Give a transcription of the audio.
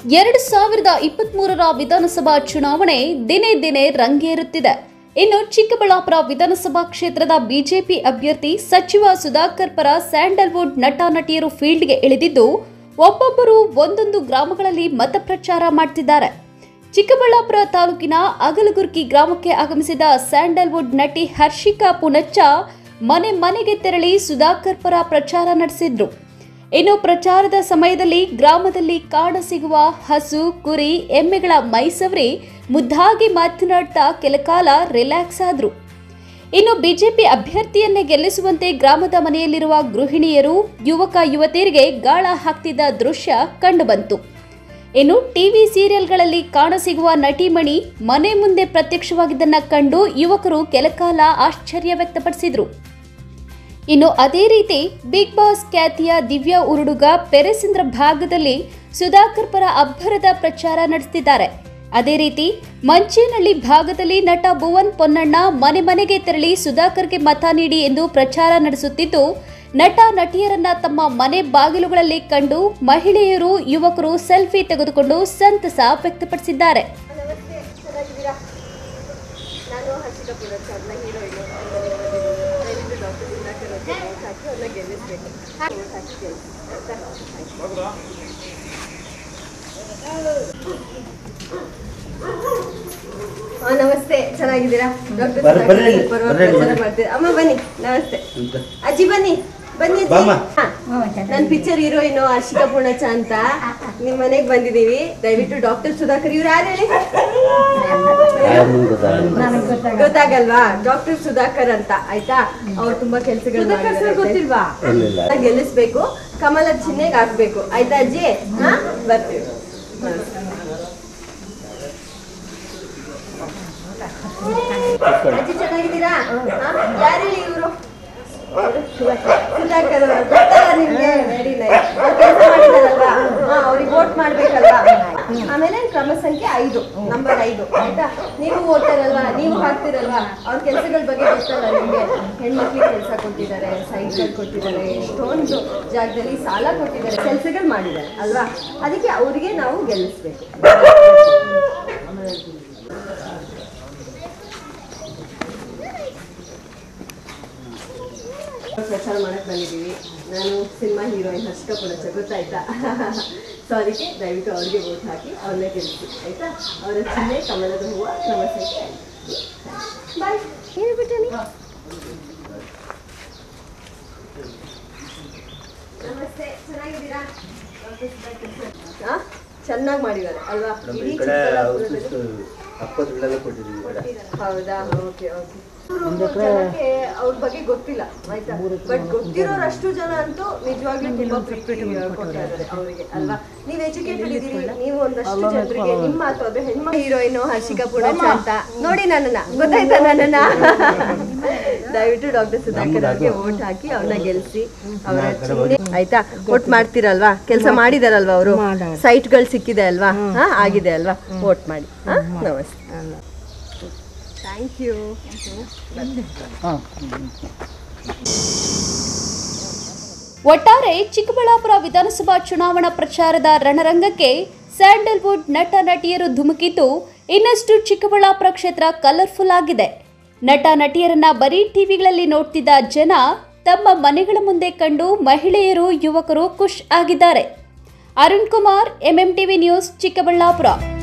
ಎರಡು ಸಾವಿರದ ಇಪ್ಪತ್ಮೂರರ ವಿಧಾನಸಭಾ ಚುನಾವಣೆ ದಿನೇ ದಿನೇ ರಂಗೇರುತ್ತಿದೆ ಇನ್ನು ಚಿಕ್ಕಬಳ್ಳಾಪುರ ವಿಧಾನಸಭಾ ಕ್ಷೇತ್ರದ ಬಿಜೆಪಿ ಅಭ್ಯರ್ಥಿ ಸಚಿವ ಸುಧಾಕರ್ ಪರ ಸ್ಯಾಂಡಲ್ವುಡ್ ನಟ ನಟಿಯರು ಫೀಲ್ಡ್ಗೆ ಇಳಿದಿದ್ದು ಒಬ್ಬೊಬ್ಬರು ಒಂದೊಂದು ಗ್ರಾಮಗಳಲ್ಲಿ ಮತ ಪ್ರಚಾರ ಮಾಡ್ತಿದ್ದಾರೆ ಚಿಕ್ಕಬಳ್ಳಾಪುರ ತಾಲೂಕಿನ ಅಗಲಗುರ್ಕಿ ಗ್ರಾಮಕ್ಕೆ ಆಗಮಿಸಿದ ಸ್ಯಾಂಡಲ್ವುಡ್ ನಟಿ ಹರ್ಷಿಕಾ ಪುನಚ್ಚ ಮನೆ ಮನೆಗೆ ತೆರಳಿ ಸುಧಾಕರ್ ಪರ ಪ್ರಚಾರ ನಡೆಸಿದ್ರು ಇನ್ನು ಪ್ರಚಾರದ ಸಮಯದಲ್ಲಿ ಗ್ರಾಮದಲ್ಲಿ ಕಾಣಸಿಗುವ ಹಸು ಕುರಿ ಎಮ್ಮೆಗಳ ಮೈಸವರಿ ಮುದ್ದಾಗಿ ಮಾತನಾಡ್ತಾ ಕೆಲಕಾಲ ರಿಲ್ಯಾಕ್ಸ್ ಆದ್ರು ಇನ್ನು ಬಿಜೆಪಿ ಅಭ್ಯರ್ಥಿಯನ್ನೇ ಗೆಲ್ಲಿಸುವಂತೆ ಗ್ರಾಮದ ಮನೆಯಲ್ಲಿರುವ ಗೃಹಿಣಿಯರು ಯುವಕ ಯುವತಿಯರಿಗೆ ಗಾಳ ಹಾಕ್ತಿದ್ದ ದೃಶ್ಯ ಕಂಡುಬಂತು ಇನ್ನು ಟಿವಿ ಸೀರಿಯಲ್ಗಳಲ್ಲಿ ಕಾಣಸಿಗುವ ನಟಿಮಣಿ ಮನೆ ಮುಂದೆ ಪ್ರತ್ಯಕ್ಷವಾಗಿದ್ದನ್ನ ಕಂಡು ಯುವಕರು ಕೆಲಕಾಲ ಆಶ್ಚರ್ಯ ವ್ಯಕ್ತಪಡಿಸಿದ್ರು ಇನ್ನು ಅದೇ ರೀತಿ ಬಿಗ್ ಬಾಸ್ ಖ್ಯಾತಿಯ ದಿವ್ಯಾ ಉರುಡುಗ ಪೆರೆಸಿಂದ್ರ ಭಾಗದಲ್ಲಿ ಸುಧಾಕರ್ ಪರ ಅಬ್ಬರದ ಪ್ರಚಾರ ನಡೆಸುತ್ತಿದ್ದಾರೆ ಅದೇ ರೀತಿ ಮಂಚೇನಹಳ್ಳಿ ಭಾಗದಲ್ಲಿ ನಟ ಭುವನ್ ಪೊನ್ನಣ್ಣ ಮನೆ ಮನೆಗೆ ತೆರಳಿ ಸುಧಾಕರ್ಗೆ ಮತ ನೀಡಿ ಎಂದು ಪ್ರಚಾರ ನಡೆಸುತ್ತಿದ್ದು ನಟ ನಟಿಯರನ್ನ ತಮ್ಮ ಮನೆ ಬಾಗಿಲುಗಳಲ್ಲಿ ಕಂಡು ಮಹಿಳೆಯರು ಯುವಕರು ಸೆಲ್ಫಿ ತೆಗೆದುಕೊಂಡು ಸಂತಸ ವ್ಯಕ್ತಪಡಿಸಿದ್ದಾರೆ ನಮಸ್ತೆ ಚೆನ್ನಾಗಿದ್ದೀರಾ ನಾನು ಹರ್ಷಿತಾ ಪುರಚಾರ್ನ ಹೀರೋಯಿನು ದಯವಿಟ್ಟು ಡಾಕ್ಟರ್ ಸುಧಾಕರ್ ಅವ್ರಿಗೆ vote ಹಾಕಿ ಅವ್ರನ್ನ ಗೆಲ್ಲಿಸ್ಬೇಕು vote ಹಾಕಿ ಗೆಲ್ಲಿಸಿ ಆಯ್ತಾ? ಹಾ ನಮಸ್ತೆ ಚೆನ್ನಾಗಿದ್ದೀರಾ ಡಾಕ್ಟರ್ ಬರ್ರಿ, ಬರ್ರಿ ಇಲ್ಲಿ, ಪರವಾಗಿ ಬರ್ರಿ ಇಲ್ಲಿ, ಪ್ರಚಾರ ಬರ್ರಿ. ಮಾಡ್ತೀರಾ ಅಮ್ಮ ಬನ್ನಿ ನಮಸ್ತೆ ಅಂತ. ಅಜ್ಜಿ ಬನ್ನಿ ಬನ್ನಿ ಅಜ್ಜಿ ಬಾಮ್ಮ. ಹಾ. ನನ್ ಪಿಕ್ಚರ್ ಹೀರೋಯಿನ್ ಹರ್ಷಿಕಾ ಪೂರ್ಣಚ ಅಂತ ನಿಮ್ ಮನೆಗ್ ಬಂದಿದೀವಿ ದಯವಿಟ್ಟು ಡಾಕ್ಟರ್ ಸುಧಾಕರ್ ಇವ್ರು ಯಾರು ಹೇಳಿ ಯಾರು ಗೊತ್ತಾಗಲ್ಲ. ಗೊತ್ತಾಗಲ್ವಾ ಡಾಕ್ಟರ್ ಸುಧಾಕರ್ ಅಂತ ಆಯ್ತಾ ಅವ್ರು ತುಂಬಾ ಕೆಲ್ಸಗಳು ಗೊತ್ತಿಲ್ವಾ ಇಲ್ಲ. ಗೆಲ್ಲಿಸ್ಬೇಕು ಕಮಲದ ಚಿಹ್ನೆಗೆ ಹಾಕ್ಬೇಕು ಆಯ್ತಾ ಅಜ್ಜಿ ಹಾ ಬರ್ತೀವಿ ಅಜ್ಜಿ ಚೆನ್ನಾಗಿದ್ದೀರಾ ಯಾರು ಹೇಳಿ ಇವರು ಸುಧಾಕರ್ ಅವರು ಗೊತ್ತಲ್ಲ ನಿಮ್ಗೆ ವೆರಿ ನೈಸ್ ಅವ್ರು ಕೆಲಸ ಮಾಡಿದಾರಲ್ವಾ ಹಾ ಅವ್ರಿಗೆ ವೋಟ್ ಮಾಡ್ಬೇಕಲ್ವಾ ಆಮೇಲೆ ಕ್ರಮ ಸಂಖ್ಯೆ ಐದು ನಂಬರ್ ಐದು ಆಯ್ತಾ ನೀವು ಓದ್ತಾರಲ್ವಾ ನೀವು ಹಾಕ್ತಿರಲ್ವಾ ಅವ್ರ ಕೆಲಸಗಳ ಬಗ್ಗೆ ಗೊತ್ತಲ್ಲ ನಿಮ್ಗೆ ಹೆಣ್ಮಕ್ಳಿಗೆ ಕೆಲಸ ಕೊಟ್ಟಿದ್ದಾರೆ ಸೈಟ್ಗಳು ಕೊಟ್ಟಿದ್ದಾರೆ ಎಷ್ಟೊಂದು ಜಾಗದಲ್ಲಿ ಸಾಲ ಕೊಟ್ಟಿದ್ದಾರೆ ಕೆಲಸಗಳು ಮಾಡಿದ್ದಾರೆ ಅಲ್ವಾ ಅದಕ್ಕೆ ಅವ್ರಿಗೆ ನಾವು ಗೆಲ್ಲಿಸ್ಬೇಕು ಪ್ರಚಾರ ಮಾಡಕ್ ಬಂದಿದ್ದೀವಿ ನಾನು ಸಿನಿಮಾ ಹೀರೋಯಿನ್ ಹರ್ಷಿಕಾ ಪುಣಚ ಗೊತ್ತಾಯ್ತಾ ಸೊ ಅದಕ್ಕೆ ದಯವಿಟ್ಟು ಅವ್ರಿಗೆ ವೋಟ್ ಹಾಕಿ ಅವ್ರನ್ನೇ ಗೆಲ್ಲಿಸಿ ಆಯ್ತಾ ಅವರ ಚಿಹ್ನೆ ಕಮಲದ ಹೂವು ಕ್ರಮ ಸಂಖ್ಯೆ ಬಾಯ್ ಹೇಳ್ಬಿಟ್ಟೆ ನೀ ನಮಸ್ತೆ ಚೆನ್ನಾಗಿದ್ದೀರಾ ಚೆನ್ನಾಗಿ ಮಾಡಿದ್ದಾರೆ ಅಲ್ವಾ ನಮ್ಮ ಇಡೀ ಈ ಕಡೆ ಚಿಕ್ಕಬಳ್ಳಾಪುರದಲ್ಲಿ ಔಷಧಿ ಅಪ್ಪತ್ತುಗಳೆಲ್ಲ ಕೊಟ್ಟಿದ್ದೀವಿ ಈ ಕಡೆ ಹೌದಾ ಓಕೆ ಓಕೆ ಜನಕ್ಕೆ ಅವ್ರ ಬಗ್ಗೆ ಗೊತ್ತಿಲ್ಲ ಆಯ್ತಾ ಬಟ್ ಗೊತ್ತಿರೋರಷ್ಟು ಜನ ಅಂತೂ ನಿಜವಾಗ್ಲೂ ತುಂಬಾ ಪ್ರೀತಿ ಕೊಟ್ಟಿದ್ದಾರೆ ಅವರಿಗೆ ಅಲ್ವಾ ನೀವ್ ಎಜುಕೇಟೆಡ್ ಇದೀರಿ ನೀವು ಒಂದಷ್ಟು ಜನರಿಗೆ ನಿಮ್ಮ ಮಾತು ಅದು ಹೆಣ್ಮಕ್ಳು ಹೀರೋಯಿನ್ ಹರ್ಷಿಕಾ ಪೂರ್ಣಚ ಅಂತ ನೋಡಿ ನನ್ನನ್ನ ಗೊತ್ತಾಯ್ತಾ ನನ್ನನ್ನ ದಯವಿಟ್ಟು ಡಾಕ್ಟರ್ ಸುಧಾಕರ್ ಅವ್ರಿಗೆ ವೋಟ್ ಹಾಕಿ ಅವ್ರನ್ನ ಗೆಲ್ಸಿ ಅವರ ಚಿಹ್ನೆ ಆಯ್ತಾ ವೋಟ್ ಮಾಡ್ತೀರಲ್ವಾ ಕೆಲಸ ಮಾಡಿದಾರಲ್ವಾ ಅವರು ಸೈಟ್ಗಳು ಸಿಕ್ಕಿದೆ ಅಲ್ವಾ ಹಾ ಆಗಿದೆ ಅಲ್ವಾ ವೋಟ್ ಮಾಡಿ ಹಾ ನಮಸ್ತೆ ಥ್ಯಾಂಕ್ ಯು ಒಟ್ಟಾರೆ ಚಿಕ್ಕಬಳ್ಳಾಪುರ ವಿಧಾನಸಭಾ ಚುನಾವಣಾ ಪ್ರಚಾರದ ರಣರಂಗಕ್ಕೆ ಸ್ಯಾಂಡಲ್ವುಡ್ ನಟ ನಟಿಯರು ಧುಮುಕಿದ್ದು ಇನ್ನಷ್ಟು ಚಿಕ್ಕಬಳ್ಳಾಪುರ ಕ್ಷೇತ್ರ ಕಲರ್ಫುಲ್ ಆಗಿದೆ ನಟ ನಟಿಯರನ್ನ ಬರೀ ಟಿವಿಗಳಲ್ಲಿ ನೋಡ್ತಿದ್ದ ಜನ ತಮ್ಮ ಮನೆಗಳ ಮುಂದೆ ಕಂಡು ಮಹಿಳೆಯರು ಯುವಕರು ಖುಷ್ ಆಗಿದ್ದಾರೆ Arun Kumar MM TV news Chikkaballapur